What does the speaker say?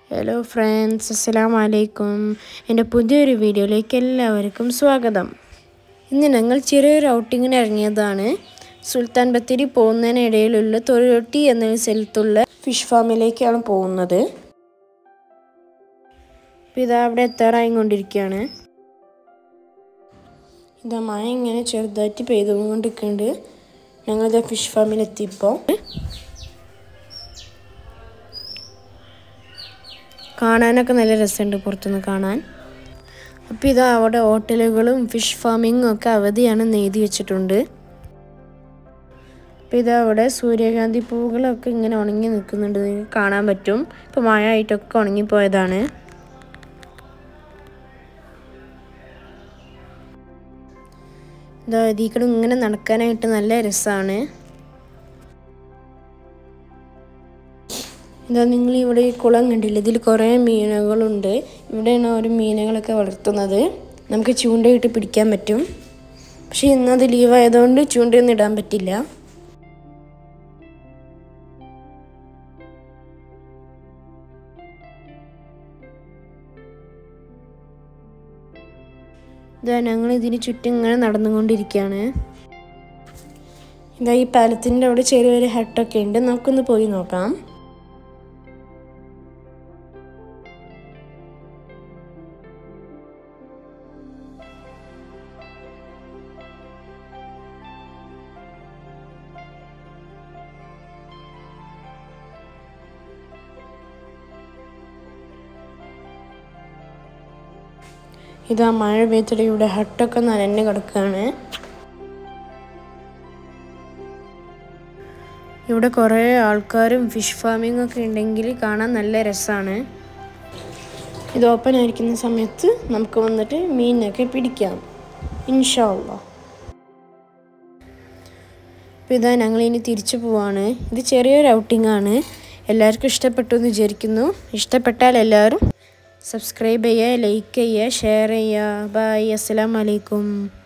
hello friends അസ്സലാം വലൈക്കും എൻ്റെ പുതിയൊരു വീഡിയോയിലേക്ക് എല്ലാവർക്കും സ്വാഗതം ഇന്ന് ഞങ്ങൾ ചെറിയൊരു ഔട്ടിങ്ങിന് ഇറങ്ങിയതാണ് സുൽത്താൻ ബത്തേരി പോകുന്നതിനിടയിലുള്ള തൊഴിലൊട്ടി എന്ന സ്ഥലത്തുള്ള ഫിഷ് ഫാമിലേക്കാണ് പോകുന്നത് അപ്പോൾ ഇതാ അവിടെ എത്താറായി കൊണ്ടിരിക്കുകയാണ് ഇതാ മഴ ഇങ്ങനെ ചെറുതായിട്ട് പെയ്തുകൊണ്ടിരിക്കുന്നുണ്ട് ഞങ്ങളിതാ ഫിഷ് ഫാമിലെത്തിയപ്പോൾ കാണാനൊക്കെ നല്ല രസമുണ്ട് പുറത്തുനിന്ന് കാണാൻ അപ്പോൾ ഇതാ അവിടെ ഹോട്ടലുകളും ഫിഷ് ഫാമിങ്ങും ഒക്കെ അവധിയാണ് നെയ്തി വെച്ചിട്ടുണ്ട് അപ്പോൾ ഇതാ അവിടെ സൂര്യകാന്തി പൂവുകളൊക്കെ ഇങ്ങനെ ഉണങ്ങി നിൽക്കുന്നുണ്ട് നിങ്ങൾക്ക് കാണാൻ പറ്റും ഇപ്പോൾ മഴ ആയിട്ടൊക്കെ ഉണങ്ങിപ്പോയതാണ് ഇതാ ഇതിക്കടെ ഇങ്ങനെ നടക്കാനായിട്ട് നല്ല രസമാണ് ഇതാ നിങ്ങൾ ഇവിടെ ഈ കുളം കണ്ടില്ല ഇതിൽ കുറേ മീനുകളുണ്ട് ഇവിടെയാണ് ഒരു മീനുകളൊക്കെ വളർത്തുന്നത് നമുക്ക് ചൂണ്ടയിട്ട് പിടിക്കാൻ പറ്റും പക്ഷെ ഇന്നത് ലീവ് ആയതുകൊണ്ട് ചൂണ്ടയൊന്നും ഇടാൻ പറ്റില്ല ഇതാ ഞങ്ങൾ ഇതിന് ചുറ്റും ഇങ്ങനെ നടന്നുകൊണ്ടിരിക്കുകയാണ് ഇതാ ഈ പാലത്തിൻ്റെ അവിടെ ചെറിയൊരു ഹട്ടൊക്കെ ഉണ്ട് നമുക്കൊന്ന് പോയി നോക്കാം ഇതാ മഴ പെയ്ത്തിട്ട് ഇവിടെ ഹട്ടൊക്കെ നനഞ്ഞ് കിടക്കുകയാണ് ഇവിടെ കുറേ ആൾക്കാരും ഫിഷ് ഫാമിംഗ് ഒക്കെ ഉണ്ടെങ്കിൽ കാണാൻ നല്ല രസമാണ് ഇത് ഓപ്പൺ ആയിരിക്കുന്ന സമയത്ത് നമുക്ക് വന്നിട്ട് മീനൊക്കെ പിടിക്കാം ഇൻഷാല്ല അപ്പോൾ ഇതാ ഞങ്ങൾ ഇനി തിരിച്ചു പോവാണ് ഇത് ചെറിയൊരു ഔട്ടിംഗ് ആണ് എല്ലാവർക്കും ഇഷ്ടപ്പെട്ടു എന്ന് വിചാരിക്കുന്നു ഇഷ്ടപ്പെട്ടാൽ എല്ലാവരും സബ്സ്ക്രൈബ് ചെയ്യുക ലൈക്ക് ചെയ്യുക ഷെയർ ചെയ്യുക ബൈ അസ്സലാമലൈക്കും